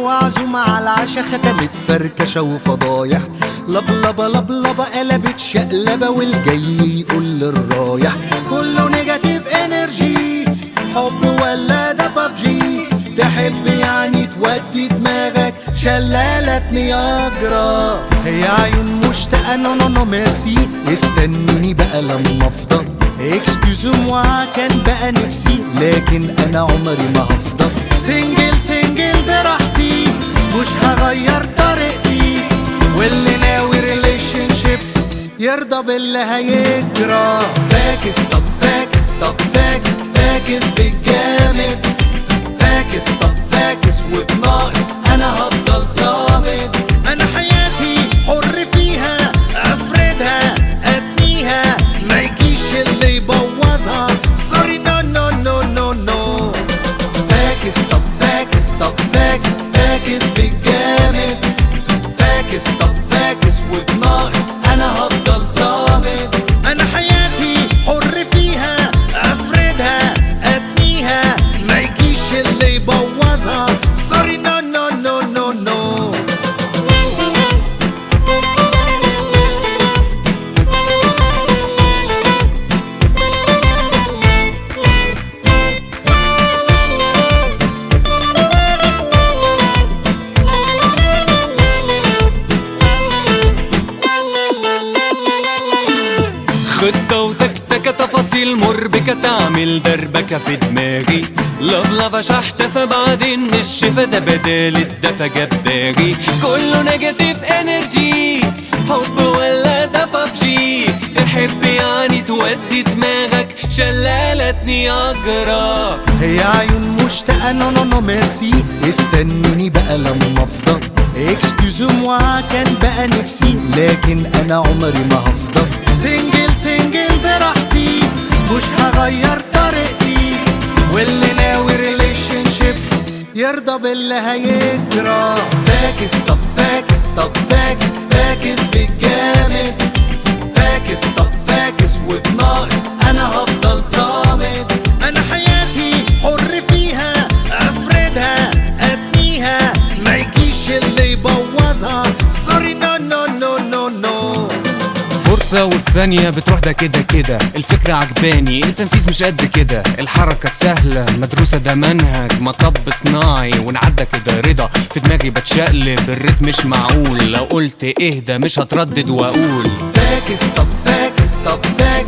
وعزومة على العشا ختمت فركشة وفضايح لبلبة لبلبة قلبت شقلبة والجاي يقول للرايح كله نيجاتيف انرجي حب ولا ده ببجي تحب يعني تودي دماغك شلالة نياجرا هي عيون مشتاقة نو نو نو ميرسي استنيني بقى لما افضل اكسكيوز موا كان بقى نفسي لكن انا عمري ما هفضل سنجل سنجل براحتي مش هغير طريقتي واللي ناوي ريليشن شيب يرضى باللي هيجرى فاكس طب فاكس طب فاكس فاكس بالجامد فاكس طب فاكس وبناقص انا هفضل صامت انا حياتي حر فيها افردها ابنيها ما يجيش اللي يبوظها سوري نو نو نو نو نو فاكس طب فاكس طب فاكس فاكس بالجامد فاكس طب فاكس وبناقص انا هفضل صامت انا حياتي حر فيها افردها ابنيها ما يجيش اللي يبوظها سوري نو نو نو نو نو خطة وتكتكة تفاصيل مربكة تعمل دربكة في دماغي لفلفة شحتفة بعدين الشفا ده بدال الدفا جاب داغي كله نيجاتيف انرجي حب ولا ده ببجي تحب يعني تودي دماغك شلالة نياجرا هي عيون مشتاقة نو نو نو ميرسي استنيني بقى لما افضل اكسكيوز موا كان بقى نفسي لكن انا عمري ما هفضل سنجل سنجل براحتي مش هغير طريقتي واللي ناوي ريليشن شيب يرضى باللي هيجرى فاكس طب فاكس طب فاكس فاكس بالجامد فاكس طب فاكس وبناقص انا هفضل صامت انا حياتي حر فيها افردها ابنيها ما يجيش اللي يبوظها سوري نو نو نو نو نو فرصة والثانية بتروح ده كده كده الفكرة عجباني التنفيذ مش قد كده الحركة سهلة مدروسة ده منهج مطب صناعي ونعدى كده رضا في دماغي بتشقلب الريتم مش معقول لو قلت اهدى مش هتردد واقول فاكس طب فاكس طب فاكس